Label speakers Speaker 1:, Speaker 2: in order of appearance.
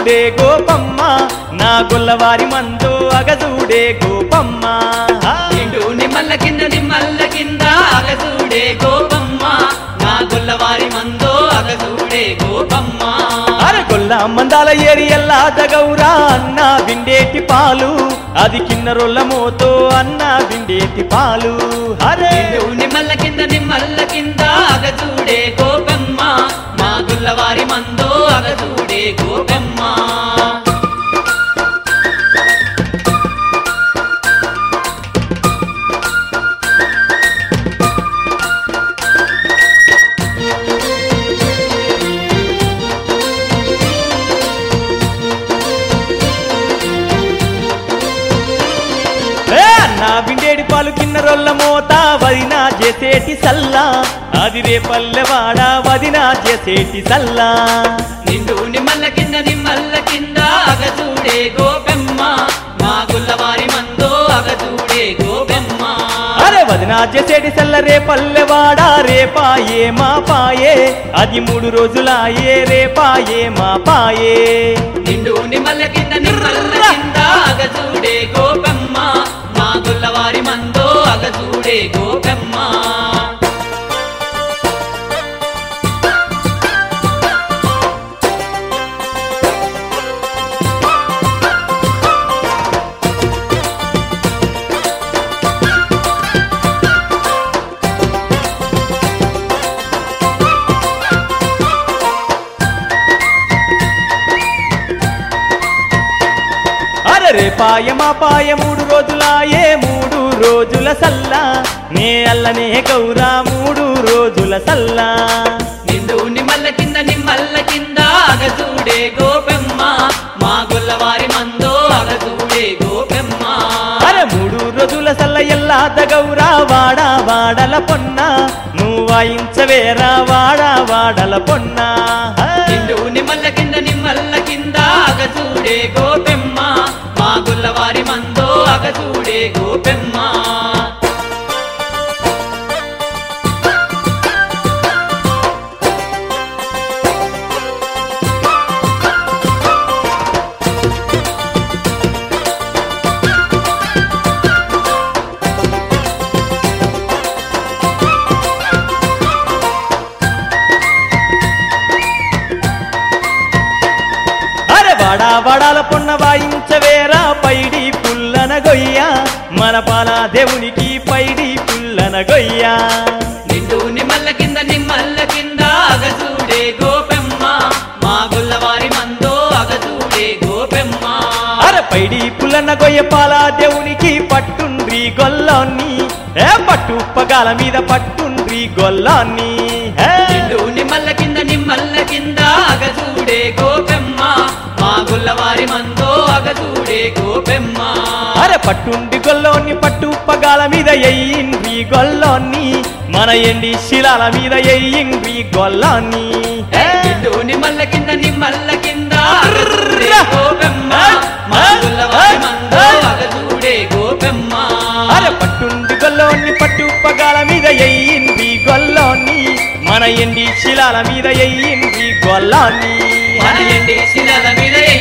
Speaker 1: అగజూడే గోపమ్మ నా గొల్లవారి మందో అగజూడే గోపమ్మ
Speaker 2: నిండు నిమ్మల్ల కింద నిమ్మల్ల కింద అగసూడే గోపమ్మ నా గొల్లవారి మందో అగసూడే గోపమ్మ
Speaker 1: అరే గొల్ల మందాల ఏరి ఎల్లా దగౌరా అన్న బిండేటి పాలు అది కిన్నరొల్ల మోతో అన్న బిండేటి పాలు అరే
Speaker 2: నిండు నిమ్మల్ల కింద నిమ్మల్ల కింద అగసూడే గోపమ్మ మా గొల్లవారి మందో అగసూడే గోపమ్మ
Speaker 1: ఏ అన్న బిండేడి పాలు కిన్నరొల్ల మోత వదినా చేసేటి సల్లా అది రే పల్లెవాడ వదినా చేసేటి సల్లా
Speaker 2: నిండు నిమ్మల్ల కింద నిమ్మల్ల కింద అగసూడే గోపెమ్మ మా గుల్లవారి మందో అగసూడే గోపెమ్మ
Speaker 1: అరే వదినా చేసేటి సల్ల రే పల్లెవాడ రే పాయే మా పాయే అది మూడు రోజులాయే రే పాయే మా పాయే
Speaker 2: నిండు నిమ్మల్ల కింద నిమ్మల్ల కింద అగసూడే గోపెమ్మ మా గుల్లవారి మందో అగసూడే గోపెమ్మ
Speaker 1: అరే రే పాయ మా పాయ మూడు రోజులాయే మూడు రోజుల సల్లా నే అల్లనే గౌరా మూడు రోజుల సల్లా
Speaker 2: నిండు నిమ్మల్ల కింద నిమ్మల్ల కింద అగసూడే గోపెమ్మ మా గుల్లవారి మందో అగసూడే గోపెమ్మ
Speaker 1: అరే మూడు రోజుల సల్ల ఎల్లా దగౌరా వాడ వాడల పొన్న నువ్వు వాయించవేరా వాడ వాడల పొన్న
Speaker 2: నిండు నిమ్మల్ల కింద నిమ్మల్ల కింద అగసూడే గోపెమ్మ మా గుల్లవారి మందో అగసూడే గోపెమ్మ
Speaker 1: అరే వాడ వాడాల పొన్న వాయించవేరా పైడి పుల్లన గొయ్య మన పాల దేవునికి పైడి పుల్లన గొయ్య
Speaker 2: నిండు నిమ్మల్ల కింద నిమ్మల్ల కింద అగసూడే గోపెమ్మ మా గుల్లవారి మందో అగసూడే గోపెమ్మ
Speaker 1: అరే పైడి పుల్లన గొయ్య పాల దేవునికి పట్టుండ్రి గొల్లాన్ని ఏ పట్టు పగాల మీద పట్టుండ్రి గొల్లాన్ని ఏ.
Speaker 2: నిండు నిమ్మల్ల కింద నిమ్మల్ల కింద అగసూడే గోపెమ్మ మా గుల్లవారి మందో అగసూడే గోపెమ్మ
Speaker 1: అరే పట్టుండి గొల్లోని పట్టు పగాల మీద ఎయ్యిండ్రి గొల్లోని మన ఎండి శిలాల మీద ఎయ్యిండ్రి గొల్లాన్ని ఏ.
Speaker 2: నిండు నిమ్మల్ల కింద నిమ్మల్ల కింద అగసూడే గోపెమ్మ మా గుల్లవారి మందో అగసూడే గోపెమ్మ
Speaker 1: అరే పట్టుండి గొల్లోని పట్టు పగాల మీద ఎయ్యింది గొల్లోని మన ఎండి శిలాల మీద ఎయ్యింది గొల్లాన్ని
Speaker 2: మన ఎండి శిలల మీద